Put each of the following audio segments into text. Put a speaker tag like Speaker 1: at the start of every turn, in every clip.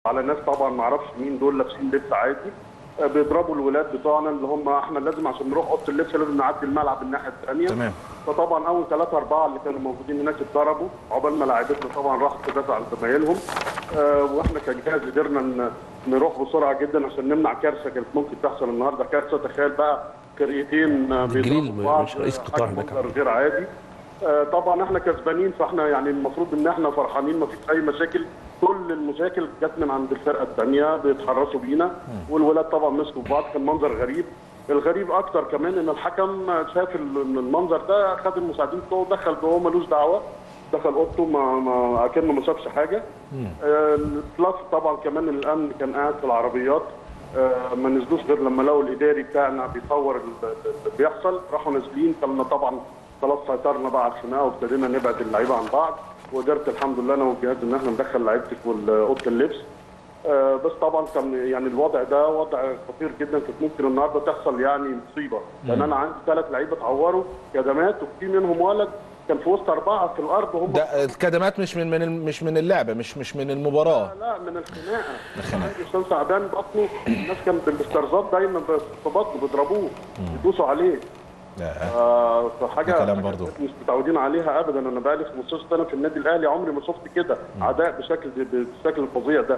Speaker 1: على ناس طبعا ما اعرفش مين دول لابسين لبس عادي آه، بيضربوا الولاد بتوعنا اللي هم احنا لازم عشان نروح اوضه اللبس لازم نعدي الملعب الناحيه الثانيه
Speaker 2: تمام.
Speaker 1: فطبعا اول ثلاثه اربعه اللي كانوا موجودين هناك اتضربوا عقبال ما لاعيبتنا طبعا راحت تدافع عن زمايلهم آه، واحنا كجهاز قدرنا ن- نروح بسرعه جدا عشان نمنع كارثه كانت ممكن تحصل النهارده كارثه تخيل بقى فرقتين آه،
Speaker 3: الجليل
Speaker 1: بيضربوا بعض،
Speaker 3: مش رئيس
Speaker 1: آه،
Speaker 3: قطاع
Speaker 1: حاجة
Speaker 3: هناك.
Speaker 1: منظر غير عادي آه، طبعا احنا كسبانين فاحنا يعني المفروض ان احنا فرحانين ما فيش اي مشاكل كل المشاكل جت من عند الفرقه الثانيه بيتحرسوا بينا والولاد طبعا مسكوا في بعض كان منظر غريب الغريب اكتر كمان ان الحكم شاف ال- إن المنظر ده خد المساعدين بتوعه دخل جوه ملوش دعوه دخل اوضته ما ما اكنه ما شافش حاجه آه، بلس طبعا كمان الامن كان قاعد في العربيات آه، ما نزلوش غير لما لقوا الاداري بتاعنا بيصور ال- اللي بيحصل راحوا نازلين كنا طبعا خلاص سيطرنا بقى على الخناقه وابتدينا نبعد اللعيبه عن بعض وقدرت الحمد لله انا والجهاز ان احنا ندخل لعيبتي في اوضه اللبس آه، بس طبعا كان يعني الوضع ده وضع خطير جدا كانت ممكن النهارده تحصل يعني مصيبه لان انا عندي ثلاث لعيبه اتعوروا كدمات وفي منهم ولد كان في وسط اربعه في الارض وهم
Speaker 2: ده الكدمات مش من من مش من اللعبه مش مش من المباراه
Speaker 1: لا من الخناقه
Speaker 2: الخناقة.
Speaker 1: عشان تعبان بطنه الناس كانت بالاسترزاق دايما في بطنه بيضربوه يدوسوا عليه
Speaker 2: لا.
Speaker 1: آه، فحاجه
Speaker 2: ده كلام
Speaker 1: حاجة
Speaker 2: برضو.
Speaker 1: مش متعودين عليها ابدا انا بقالي 15 سنه في النادي الاهلي عمري ما شفت كده عداء بشكل بالشكل الفظيع ده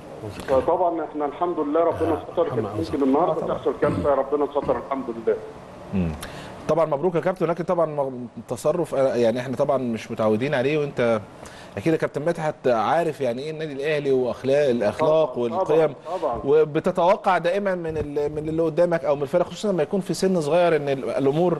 Speaker 1: فطبعا احنا الحمد لله ربنا ستر كانت ممكن النهارده تحصل كارثه ربنا ستر الحمد لله
Speaker 2: طبعا مبروك يا كابتن لكن طبعا م- تصرف آه، يعني احنا طبعا مش متعودين عليه وانت اكيد يا كابتن مدحت عارف يعني ايه النادي الاهلي واخلاق الاخلاق
Speaker 1: طبعاً،
Speaker 2: والقيم
Speaker 1: طبعاً.
Speaker 2: وبتتوقع دائما من ال- من اللي قدامك او من الفرق خصوصا لما يكون في سن صغير ان ال- الامور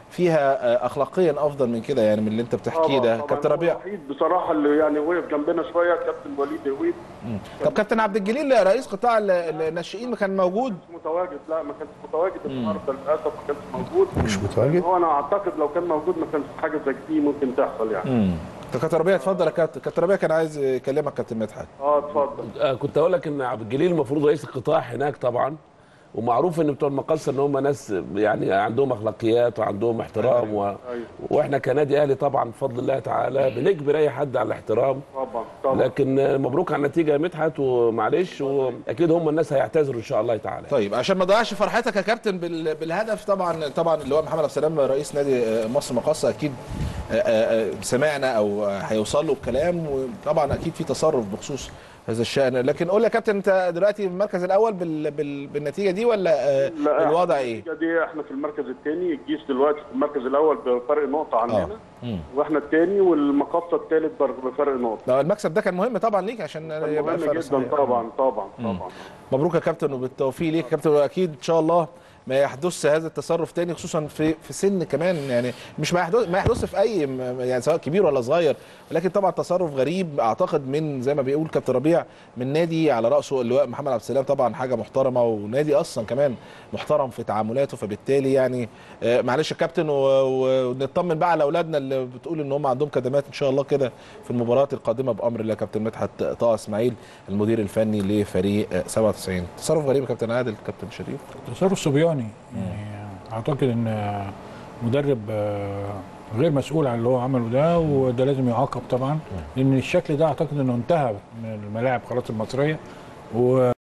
Speaker 2: فيها آه، اخلاقيا افضل من كده يعني من اللي انت بتحكيه ده
Speaker 1: طبعاً.
Speaker 2: كابتن
Speaker 1: هو
Speaker 2: ربيع
Speaker 1: الوحيد بصراحه اللي يعني وقف جنبنا شويه كابتن وليد هويد
Speaker 2: طب كابتن عبد الجليل رئيس قطاع ال- الناشئين ما كان موجود
Speaker 1: مش متواجد لا ما كانش متواجد النهارده للاسف ما كانش موجود
Speaker 3: مش متواجد
Speaker 1: هو انا اعتقد لو كان موجود ما كانش حاجه زي دي ممكن تحصل يعني
Speaker 2: طب كابتن ربيع اتفضل يا كابتن كابتن ربيع كان عايز يكلمك كابتن مدحت
Speaker 1: اه اتفضل
Speaker 3: آه، كنت اقول لك ان عبد الجليل المفروض رئيس القطاع هناك طبعا ومعروف ان بتوع المقصه ان هم ناس يعني عندهم اخلاقيات وعندهم احترام و... واحنا كنادي اهلي طبعا بفضل الله تعالى بنجبر اي حد على الاحترام
Speaker 1: طبعا طبعا
Speaker 3: لكن آه، مبروك على النتيجه يا مدحت ومعلش واكيد هم الناس هيعتذروا ان شاء الله تعالى
Speaker 2: طيب عشان ما اضيعش فرحتك يا كابتن بال- بالهدف طبعا طبعا اللي هو محمد عبد السلام رئيس نادي آه، مصر مقاصه اكيد آه، آه، آه، سمعنا او آه، هيوصل له الكلام وطبعا اكيد في تصرف بخصوص هذا الشان لكن قول لي يا كابتن انت دلوقتي في المركز الاول بال... بال... بالنتيجه دي ولا آه،
Speaker 1: لا
Speaker 2: الوضع
Speaker 1: إحنا
Speaker 2: ايه؟
Speaker 1: النتيجة دي احنا في المركز الثاني الجيش دلوقتي في المركز الاول بفرق نقطه عننا
Speaker 2: مم.
Speaker 1: واحنا الثاني والمقصه الثالث بفرق نقطه
Speaker 2: لا، المكسب ده كان مهم طبعا ليك عشان
Speaker 1: كان
Speaker 2: يبقى
Speaker 1: مهم
Speaker 2: الفرق
Speaker 1: جدا
Speaker 2: صحيح.
Speaker 1: طبعا طبعا طبعا
Speaker 2: مبروك يا كابتن وبالتوفيق ليك يا كابتن واكيد ان شاء الله ما يحدث هذا التصرف تاني خصوصا في في سن كمان يعني مش ما يحدث ما يحدث في اي م- يعني سواء كبير ولا صغير ولكن طبعا تصرف غريب اعتقد من زي ما بيقول كابتن ربيع من نادي على راسه اللواء محمد عبد السلام طبعا حاجه محترمه ونادي اصلا كمان محترم في تعاملاته فبالتالي يعني آه، معلش يا كابتن و- و- ونطمن بقى على اولادنا اللي بتقول ان هم عندهم كدمات ان شاء الله كده في المباريات القادمه بامر الله كابتن مدحت طه اسماعيل المدير الفني لفريق آه، 97 تصرف غريب يا كابتن عادل كابتن شريف
Speaker 4: تصرف صبياني يعني اعتقد ان مدرب آه، غير مسؤول عن اللي هو عمله ده وده لازم يعاقب طبعا لان الشكل ده اعتقد انه انتهى من الملاعب خلاص المصريه و